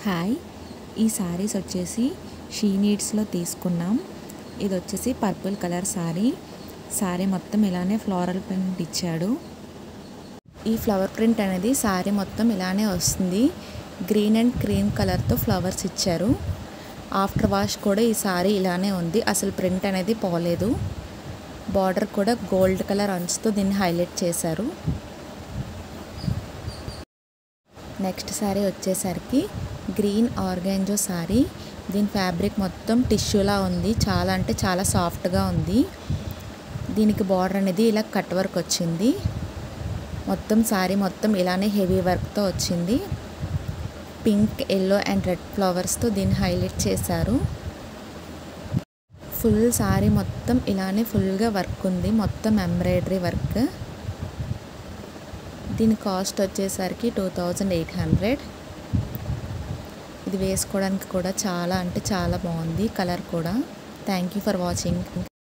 hi ఈ శారీస్ వచ్చేసి she నీడ్స్లో తీసుకున్నాం ఇది వచ్చేసి పర్పుల్ కలర్ శారీ శారీ మొత్తం ఇలానే ఫ్లోరల్ ప్రింట్ ఇచ్చాడు ఈ ఫ్లవర్ ప్రింట్ అనేది శారీ మొత్తం ఇలానే వస్తుంది గ్రీన్ అండ్ క్రీమ్ కలర్తో ఫ్లవర్స్ ఇచ్చారు ఆఫ్టర్ వాష్ కూడా ఈ శారీ ఇలానే ఉంది అసలు ప్రింట్ అనేది పోలేదు బార్డర్ కూడా గోల్డ్ కలర్ అంచుతో దీన్ని హైలైట్ చేశారు నెక్స్ట్ శారీ వచ్చేసరికి గ్రీన్ ఆర్గాంజో శారీ దీని ఫ్యాబ్రిక్ మొత్తం టిష్యూలా ఉంది చాలా అంటే చాలా సాఫ్ట్గా ఉంది దీనికి బార్డర్ అనేది ఇలా కట్ వర్క్ వచ్చింది మొత్తం శారీ మొత్తం ఇలానే హెవీ వర్క్తో వచ్చింది పింక్ ఎల్లో అండ్ రెడ్ ఫ్లవర్స్తో దీన్ని హైలైట్ చేశారు ఫుల్ శారీ మొత్తం ఇలానే ఫుల్గా వర్క్ ఉంది మొత్తం ఎంబ్రాయిడరీ వర్క్ దీని కాస్ట్ వచ్చేసరికి టూ థౌజండ్ ఎయిట్ హండ్రెడ్ ఇది వేసుకోవడానికి కూడా చాలా అంటే చాలా బాగుంది కలర్ కూడా థ్యాంక్ యూ ఫర్ వాచింగ్